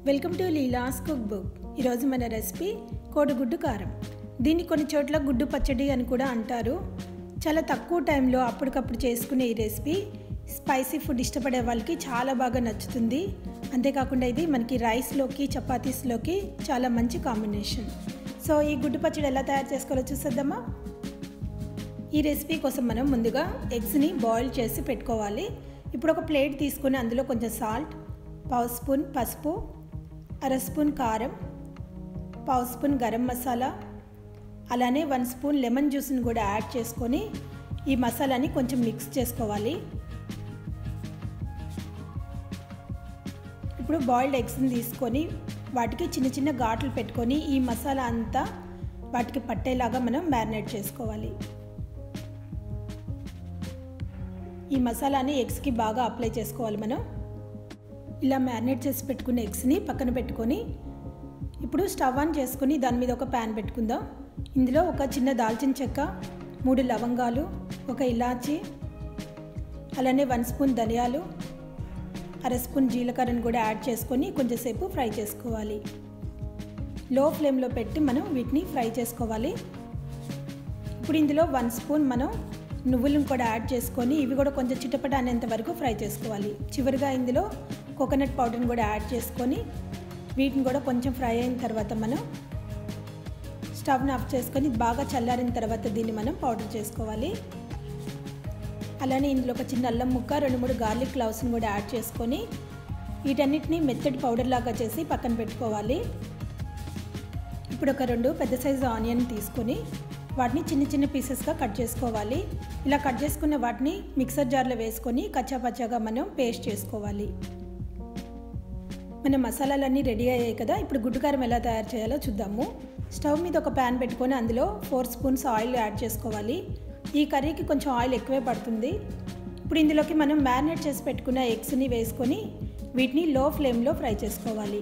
welcome to Leela's cook book ఈరోజు మన recipe కోడిగుడ్డు కారం దీన్ని కొన్ని చోట్ల గుడ్డు పచ్చడి అని కూడా అంటారు చాలా తక్కువ టైంలో అప్పటికప్పుడు చేసుకునే ఈ రెసిపీ స్పైసీ ఫుడ్ ఇష్టపడే వాళ్ళకి చాలా బాగా నచ్చుతుంది అంతేకాకుండా ఇది మనకి రైస్లోకి చపాతీస్లోకి చాలా మంచి కాంబినేషన్ సో ఈ గుడ్డు పచ్చడి ఎలా తయారు చేసుకోవాలో చూసేద్దామా ఈ రెసిపీ కోసం మనం ముందుగా ఎగ్స్ని బాయిల్ చేసి పెట్టుకోవాలి ఇప్పుడు ఒక ప్లేట్ తీసుకుని అందులో కొంచెం సాల్ట్ పావు స్పూన్ పసుపు అర స్పూన్ కారం పావు స్పూన్ గరం మసాలా అలానే వన్ స్పూన్ లెమన్ జ్యూస్ని కూడా యాడ్ చేసుకొని ఈ మసాలాని కొంచెం మిక్స్ చేసుకోవాలి ఇప్పుడు బాయిల్డ్ ఎగ్స్ని తీసుకొని వాటికి చిన్న చిన్న ఘాట్లు పెట్టుకొని ఈ మసాలా అంతా వాటికి పట్టేలాగా మనం మ్యారినేట్ చేసుకోవాలి ఈ మసాలాని ఎగ్స్కి బాగా అప్లై చేసుకోవాలి మనం ఇలా మ్యారినేట్ చేసి పెట్టుకున్న ఎగ్స్ని పక్కన పెట్టుకొని ఇప్పుడు స్టవ్ ఆన్ చేసుకొని దాని మీద ఒక ప్యాన్ పెట్టుకుందాం ఇందులో ఒక చిన్న దాల్చిన చెక్క మూడు లవంగాలు ఒక ఇలాచి అలానే వన్ స్పూన్ ధనియాలు అర స్పూన్ జీలకర్రను కూడా యాడ్ చేసుకొని కొంచెంసేపు ఫ్రై చేసుకోవాలి లో ఫ్లేమ్లో పెట్టి మనం వీటిని ఫ్రై చేసుకోవాలి ఇప్పుడు ఇందులో వన్ స్పూన్ మనం నువ్వులను కూడా యాడ్ చేసుకొని ఇవి కూడా కొంచెం చిటపట అనేంత వరకు ఫ్రై చేసుకోవాలి చివరిగా ఇందులో కోకోనట్ పౌడర్ని కూడా యాడ్ చేసుకొని వీటిని కూడా కొంచెం ఫ్రై అయిన తర్వాత మనం స్టవ్ని ఆఫ్ చేసుకొని బాగా చల్లారిన తర్వాత దీన్ని మనం పౌడర్ చేసుకోవాలి అలానే ఇందులో ఒక చిన్న అల్లం ముక్క రెండు మూడు గార్లిక్ క్లౌస్ని కూడా యాడ్ చేసుకొని వీటన్నిటిని మెత్తడి పౌడర్ లాగా చేసి పక్కన పెట్టుకోవాలి ఇప్పుడు ఒక రెండు పెద్ద సైజు ఆనియన్ తీసుకొని వాటిని చిన్న చిన్న పీసెస్గా కట్ చేసుకోవాలి ఇలా కట్ చేసుకున్న వాటిని మిక్సర్ జార్లో వేసుకొని కచ్చాపచ్చాగా మనం పేస్ట్ చేసుకోవాలి మన మసాలాలన్నీ రెడీ అయ్యాయి కదా ఇప్పుడు గుడ్డుకారం ఎలా తయారు చేయాలో చూద్దాము స్టవ్ మీద ఒక ప్యాన్ పెట్టుకొని అందులో ఫోర్ స్పూన్స్ ఆయిల్ యాడ్ చేసుకోవాలి ఈ కర్రీకి కొంచెం ఆయిల్ ఎక్కువే పడుతుంది ఇప్పుడు ఇందులోకి మనం మ్యారినేట్ చేసి పెట్టుకున్న ఎగ్స్ని వేసుకొని వీటిని లో ఫ్లేమ్లో ఫ్రై చేసుకోవాలి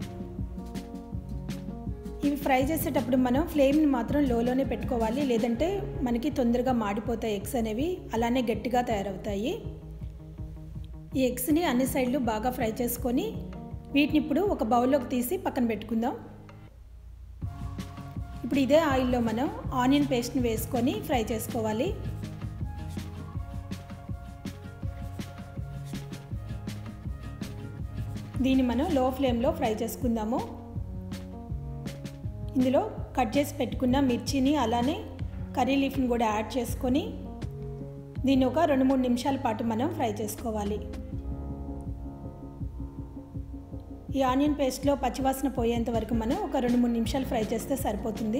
ఇవి ఫ్రై చేసేటప్పుడు మనం ఫ్లేమ్ని మాత్రం లోలోనే పెట్టుకోవాలి లేదంటే మనకి తొందరగా మాడిపోతాయి ఎగ్స్ అనేవి అలానే గట్టిగా తయారవుతాయి ఈ ఎగ్స్ని అన్ని సైడ్లు బాగా ఫ్రై చేసుకొని వీటిని ఇప్పుడు ఒక బౌల్లోకి తీసి పక్కన పెట్టుకుందాం ఇప్పుడు ఇదే ఆయిల్లో మనం ఆనియన్ పేస్ట్ని వేసుకొని ఫ్రై చేసుకోవాలి దీన్ని మనం లో ఫ్లేమ్లో ఫ్రై చేసుకుందాము ఇందులో కట్ చేసి పెట్టుకున్న మిర్చిని అలానే కర్రీ లీఫ్ని కూడా యాడ్ చేసుకొని దీన్ని ఒక రెండు మూడు నిమిషాల పాటు మనం ఫ్రై చేసుకోవాలి ఈ ఆనియన్ పేస్ట్లో పచ్చివాసన పోయేంత వరకు మనం ఒక రెండు మూడు నిమిషాలు ఫ్రై చేస్తే సరిపోతుంది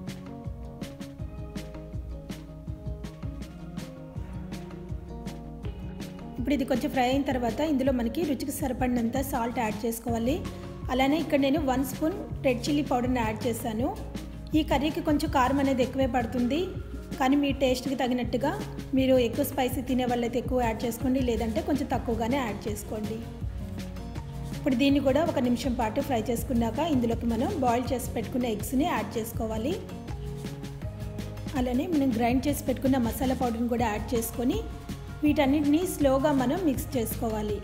ఇప్పుడు ఇది కొంచెం ఫ్రై అయిన తర్వాత ఇందులో మనకి రుచికి సరిపడినంత సాల్ట్ యాడ్ చేసుకోవాలి అలానే ఇక్కడ నేను వన్ స్పూన్ రెడ్ చిల్లీ పౌడర్ని యాడ్ చేశాను ఈ కర్రీకి కొంచెం కారం అనేది ఎక్కువే పడుతుంది కానీ మీ టేస్ట్కి తగినట్టుగా మీరు ఎక్కువ స్పైసీ తినే వాళ్ళైతే ఎక్కువ యాడ్ చేసుకోండి లేదంటే కొంచెం తక్కువగానే యాడ్ చేసుకోండి ఇప్పుడు దీన్ని కూడా ఒక నిమిషం పాటు ఫ్రై చేసుకున్నాక ఇందులోకి మనం బాయిల్ చేసి పెట్టుకున్న ఎగ్స్ని యాడ్ చేసుకోవాలి అలానే మనం గ్రైండ్ చేసి పెట్టుకున్న మసాలా పౌడర్ని కూడా యాడ్ చేసుకొని వీటన్నిటిని స్లోగా మనం మిక్స్ చేసుకోవాలి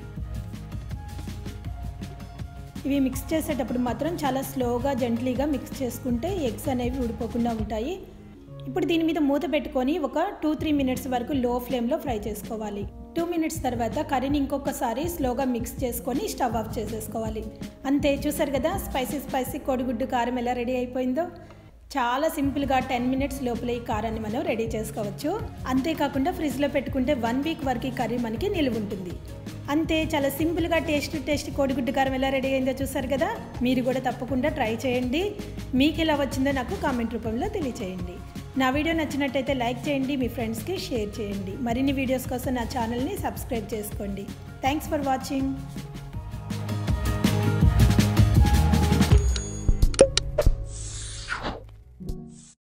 ఇవి మిక్స్ చేసేటప్పుడు మాత్రం చాలా స్లోగా జెంట్లీగా మిక్స్ చేసుకుంటే ఎగ్స్ అనేవి ఊడిపోకుండా ఉంటాయి ఇప్పుడు దీని మీద మూత పెట్టుకొని ఒక టూ త్రీ మినిట్స్ వరకు లో ఫ్లేమ్లో ఫ్రై చేసుకోవాలి టూ మినిట్స్ తర్వాత కర్రీని ఇంకొకసారి స్లోగా మిక్స్ చేసుకొని స్టవ్ ఆఫ్ చేసేసుకోవాలి అంతే చూసారు కదా స్పైసీ స్పైసీ కోడిగుడ్డు కారం ఎలా రెడీ అయిపోయిందో చాలా సింపుల్గా టెన్ మినిట్స్ లోపల ఈ కారాన్ని మనం రెడీ చేసుకోవచ్చు అంతేకాకుండా ఫ్రిడ్జ్లో పెట్టుకుంటే వన్ వీక్ వరకు ఈ కర్రీ మనకి నిలువ ఉంటుంది అంతే చాలా సింపుల్గా టేస్ట్ టేస్ట్ కోడిగుడ్డు కారం ఎలా రెడీ అయిందో చూసారు కదా మీరు కూడా తప్పకుండా ట్రై చేయండి మీకు ఎలా వచ్చిందో నాకు కామెంట్ రూపంలో తెలియచేయండి నా వీడియో నచ్చినట్టయితే లైక్ చేయండి మీ ఫ్రెండ్స్కి షేర్ చేయండి మరిన్ని వీడియోస్ కోసం నా ఛానల్ని సబ్స్క్రైబ్ చేసుకోండి థ్యాంక్స్ ఫర్ వాచింగ్